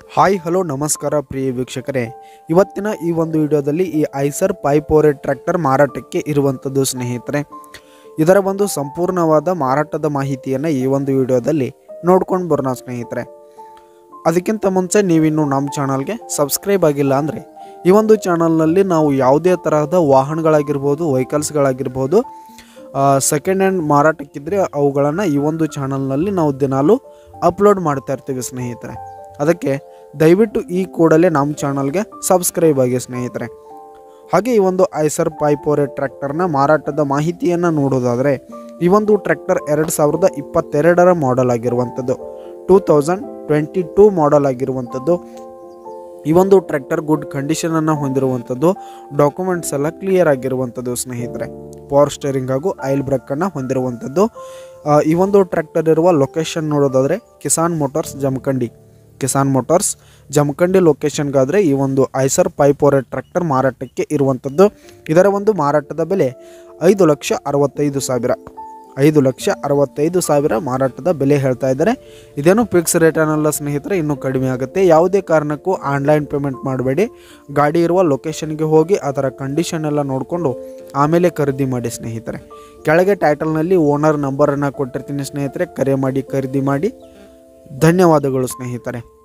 hi hello ನಮಸ್ಕಾರ ಪ್ರಿಯ ವೀಕ್ಷಕರೇ ಇವತ್ತಿನ ಈ ಒಂದು ವಿಡಿಯೋದಲ್ಲಿ ಈ ಐಸರ್ ಪೈಪೋರೆ ಟ್ರ್ಯಾಕ್ಟರ್ ಮಾರಾಟಕ್ಕೆ ಇರುವಂಥದ್ದು ಸ್ನೇಹಿತರೆ ಇದರ ಒಂದು ಸಂಪೂರ್ಣವಾದ ಮಾರಾಟದ ಮಾಹಿತಿಯನ್ನು ಈ ಒಂದು ವಿಡಿಯೋದಲ್ಲಿ ನೋಡ್ಕೊಂಡು ಬರೋಣ ಸ್ನೇಹಿತರೆ ಅದಕ್ಕಿಂತ ಮುಂಚೆ ನೀವಿನ್ನು ನಮ್ಮ ಚಾನಲ್ಗೆ ಸಬ್ಸ್ಕ್ರೈಬ್ ಆಗಿಲ್ಲ ಅಂದರೆ ಈ ಒಂದು ಚಾನಲ್ನಲ್ಲಿ ನಾವು ಯಾವುದೇ ತರಹದ ವಾಹನಗಳಾಗಿರ್ಬೋದು ವೆಹಿಕಲ್ಸ್ಗಳಾಗಿರ್ಬೋದು ಸೆಕೆಂಡ್ ಹ್ಯಾಂಡ್ ಮಾರಾಟಕ್ಕಿದ್ರೆ ಅವುಗಳನ್ನು ಈ ಒಂದು ಚಾನಲ್ನಲ್ಲಿ ನಾವು ದಿನಾಲೂ ಅಪ್ಲೋಡ್ ಮಾಡ್ತಾ ಇರ್ತೀವಿ ಸ್ನೇಹಿತರೆ ಅದಕ್ಕೆ ದಯವಿಟ್ಟು ಈ ಕೂಡಲೇ ನಮ್ಮ ಚಾನಲ್ಗೆ ಸಬ್ಸ್ಕ್ರೈಬ್ ಆಗಿ ಸ್ನೇಹಿತರೆ ಹಾಗೆ ಈ ಒಂದು ಐಸರ್ ಪೈಪೋರೆ ಟ್ರ್ಯಾಕ್ಟರ್ನ ಮಾರಾಟದ ಮಾಹಿತಿಯನ್ನು ನೋಡೋದಾದರೆ ಈ ಒಂದು ಟ್ರ್ಯಾಕ್ಟರ್ ಎರಡು ಸಾವಿರದ ಇಪ್ಪತ್ತೆರಡರ ಮಾಡೆಲ್ ಆಗಿರುವಂಥದ್ದು two thousand twenty two model ಆಗಿರುವಂಥದ್ದು ಈ ಒಂದು ಟ್ರ್ಯಾಕ್ಟರ್ ಗುಡ್ ಕಂಡೀಷನನ್ನು ಹೊಂದಿರುವಂಥದ್ದು ಡಾಕ್ಯುಮೆಂಟ್ಸ್ ಎಲ್ಲ ಕ್ಲಿಯರ್ ಆಗಿರುವಂಥದ್ದು ಸ್ನೇಹಿತರೆ ಪವರ್ ಸ್ಟೇರಿಂಗ್ ಹಾಗೂ ಆಯಿಲ್ ಬ್ರೇಕನ್ನು ಹೊಂದಿರುವಂಥದ್ದು ಆ, ಈ ಒಂದು ಟ್ರ್ಯಾಕ್ಟರ್ ಇರುವ ಲೊಕೇಶನ್ ನೋಡೋದಾದರೆ ಕಿಸಾನ್ ಮೋಟಾರ್ಸ್ ಜಮಖಂಡಿ ಕಿಸಾನ್ ಮೋಟಾರ್ಸ್ ಜಮಖಂಡಿ ಲೊಕೇಶನ್ಗಾದರೆ ಈ ಒಂದು ಐಸರ್ ಪೈಪೋರೆ ಟ್ರ್ಯಾಕ್ಟರ್ ಮಾರಾಟಕ್ಕೆ ಇರುವಂಥದ್ದು ಇದರ ಒಂದು ಮಾರಾಟದ ಬೆಲೆ ಐದು ಲಕ್ಷ ಅರವತ್ತೈದು ಸಾವಿರ ಐದು ಲಕ್ಷ ಅರವತ್ತೈದು ಸಾವಿರ ಮಾರಾಟದ ಬೆಲೆ ಹೇಳ್ತಾ ಇದ್ದಾರೆ ಇದೇನು ಫಿಕ್ಸ್ ರೇಟ್ ಅನ್ನಲ್ಲ ಸ್ನೇಹಿತರೆ ಇನ್ನೂ ಕಡಿಮೆ ಆಗುತ್ತೆ ಯಾವುದೇ ಕಾರಣಕ್ಕೂ ಆನ್ಲೈನ್ ಪೇಮೆಂಟ್ ಮಾಡಬೇಡಿ ಗಾಡಿ ಇರುವ ಲೊಕೇಶನ್ಗೆ ಹೋಗಿ ಅದರ ಕಂಡೀಷನ್ ಎಲ್ಲ ನೋಡಿಕೊಂಡು ಆಮೇಲೆ ಖರೀದಿ ಮಾಡಿ ಸ್ನೇಹಿತರೆ ಕೆಳಗೆ ಟೈಟಲ್ನಲ್ಲಿ ಓನರ್ ನಂಬರನ್ನು ಕೊಟ್ಟಿರ್ತೀನಿ ಸ್ನೇಹಿತರೆ ಕರೆ ಮಾಡಿ ಖರೀದಿ ಮಾಡಿ ಧನ್ಯವಾದಗಳು ಸ್ನೇಹಿತರೆ